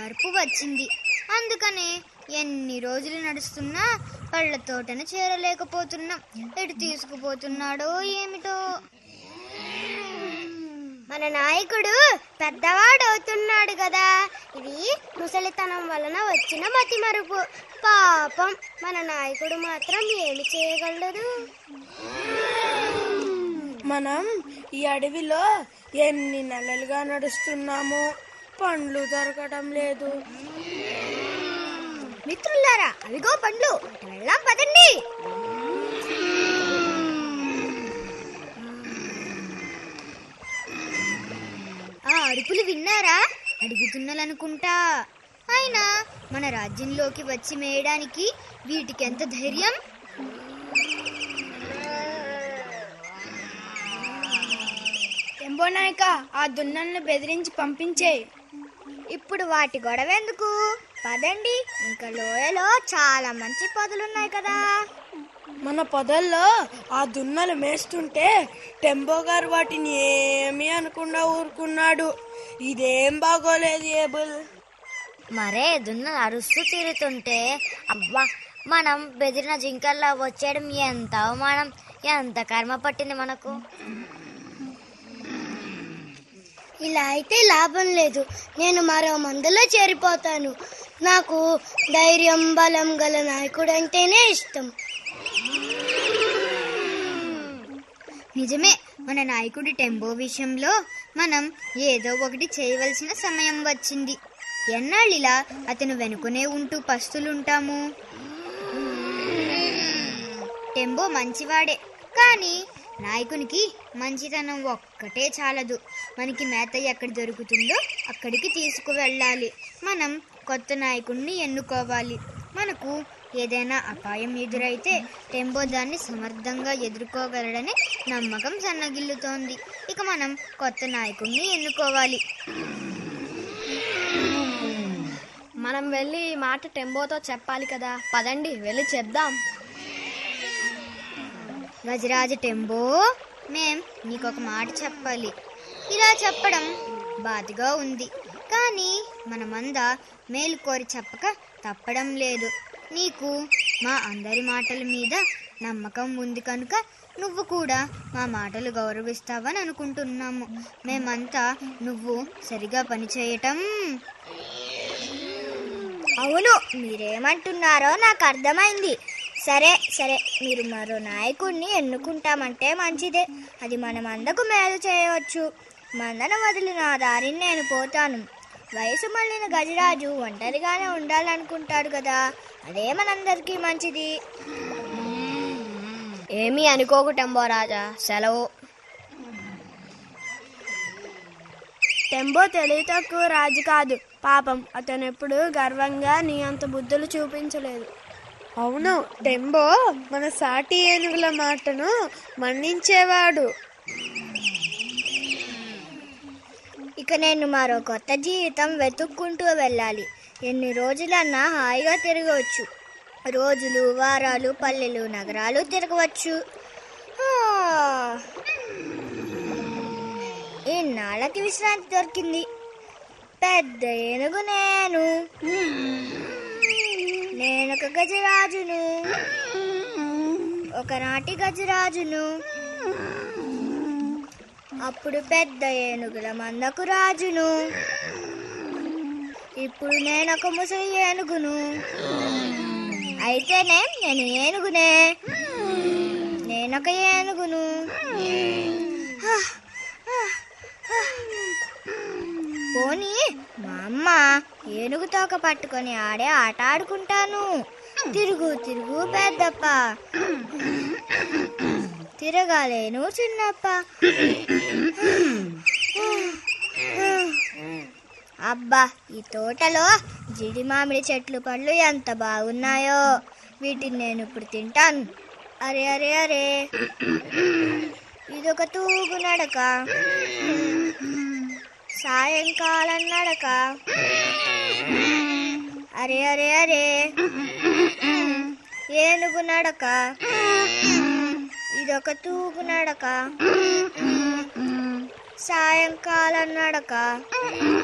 మతిమరుపు వచ్చింది అందుకనే ఎన్ని రోజులు నడుస్తున్నా పళ్ళ తోటను చేరలేకపోతున్నాం ఎటు తీసుకుపోతున్నాడో ఏమిటో మన నాయకుడు పెద్దవాడు అవుతున్నాడు కదా ఇది ముసలితనం వలన వచ్చిన మతిమరుపు పాపం మన నాయకుడు మాత్రం ఏమి చేయగలడు మనం ఈ అడవిలో ఎన్ని నెలలుగా నడుస్తున్నామో పండ్లు దొరకడం లేదు మిత్రులారా అవిగో పండ్లు అటు వెళ్దాం పదండి ఆ అరుపులు విన్నారా అడుగుతున్నాలనుకుంటా అయినా మన రాజ్యంలోకి వచ్చి మేయడానికి వీటికెంత ధైర్యం టెంబో నాయక ఆ దున్నల్ని బెదిరించి పంపించేయి ఇప్పుడు వాటి గొడవ ఎందుకు పదండి ఇంకా లోయలో చాలా మంచి పొదలున్నాయి కదా మన పొదల్లో ఆ దున్నలు మేస్తుంటే టెంబో గారు వాటిని ఏమీ అనకుండా ఊరుకున్నాడు ఇదేం బాగోలేదు ఏబుల్ మరే దున్న అరుస్తూ తిరుగుతుంటే అబ్బా మనం బెదిరిన జింకల్లా వచ్చేయడం ఎంత అవమానం ఎంత కర్మ పట్టింది మనకు ఇలా అయితే లాభం లేదు నేను మరో మందులో చేరిపోతాను నాకు ధైర్యం బలం గల నాయకుడు అంటేనే ఇష్టం నిజమే మన నాయకుడి టెంపో విషయంలో మనం ఏదో ఒకటి చేయవలసిన సమయం వచ్చింది ఎన్నాళ్ళిలా అతను వెనుకనే ఉంటూ పస్తులుంటాము టెంబో మంచివాడే కానీ నాయకునికి మంచితనం ఒక్కటే చాలదు మనకి మేత ఎక్కడ దొరుకుతుందో అక్కడికి తీసుకువెళ్ళాలి మనం కొత్త నాయకుడిని ఎన్నుకోవాలి మనకు ఏదైనా అపాయం ఎదురైతే టెంబో దాన్ని సమర్థంగా ఎదుర్కోగలడని నమ్మకం సన్నగిల్లుతోంది ఇక మనం కొత్త నాయకుడిని ఎన్నుకోవాలి మనం వెళ్ళి ఈ మాట టెంబోతో చెప్పాలి కదా పదండి వెళ్ళి చెప్దాం గజరాజ టెంబో మేం నీకొక మాట చెప్పాలి ఇలా చెప్పడం బాధగా ఉంది కానీ మనమంద మేలు కోరి చెప్పక తప్పడం లేదు నీకు మా అందరి మాటల మీద నమ్మకం ఉంది కనుక నువ్వు కూడా మా మాటలు గౌరవిస్తావని అనుకుంటున్నాము మేమంతా నువ్వు సరిగా పనిచేయటం అవును మీరేమంటున్నారో నాకు అర్థమైంది సరే సరే మీరు మరో నాయకుడిని ఎన్నుకుంటామంటే మంచిదే అది మన మందకు మేలు చేయవచ్చు మందను వదిలి నా దారిని నేను పోతాను వయసు మళ్ళిన గజరాజు ఒంటరిగానే ఉండాలనుకుంటాడు కదా అదే మనందరికీ మంచిది ఏమీ అనుకోకు రాజా సెలవు టెంబో తెలివి తక్కువ రాజు కాదు పాపం అతను ఎప్పుడు గర్వంగా నీ అంత బుద్ధులు చూపించలేదు అవును టెంబో మన సాటి ఏనుగుల మాటను మన్నించేవాడు ఇక నేను మరో కొత్త జీవితం వెతుక్కుంటూ వెళ్ళాలి ఎన్ని రోజులన్నా హాయిగా తిరగవచ్చు రోజులు వారాలు పల్లెలు నగరాలు తిరగవచ్చు ఆ, ఇన్నాళ్ళకి విశ్రాంతి దొరికింది పెద్ద ఏనుగు నేను నేనొక గజరాజును ఒకనాటి గజరాజును అప్పుడు పెద్ద ఏనుగుల మందకు రాజును ఇప్పుడు నేనొక ముసలి ఏనుగును అయితేనే నేను ఏనుగునే నేనొక ఏనుగును హ, హ, హ. పోనీ మా అమ్మ ఏనుగు తోక పట్టుకొని ఆడే ఆట ఆడుకుంటాను తిరుగు తిరుగు పెద్దప్ప తిరగాలేను చిన్నప్ప అబ్బా ఈ తోటలో జిడి మామిడి చెట్లు పళ్ళు ఎంత బాగున్నాయో వీటిని నేను ఇప్పుడు తింటాను అరే అరే అరే ఇదొక తూగు నడక సాయంకాలం నడక అరే అరే అరే ఏనుగు నడక ఇదొక తూగు నడక సాయంకాలం నడక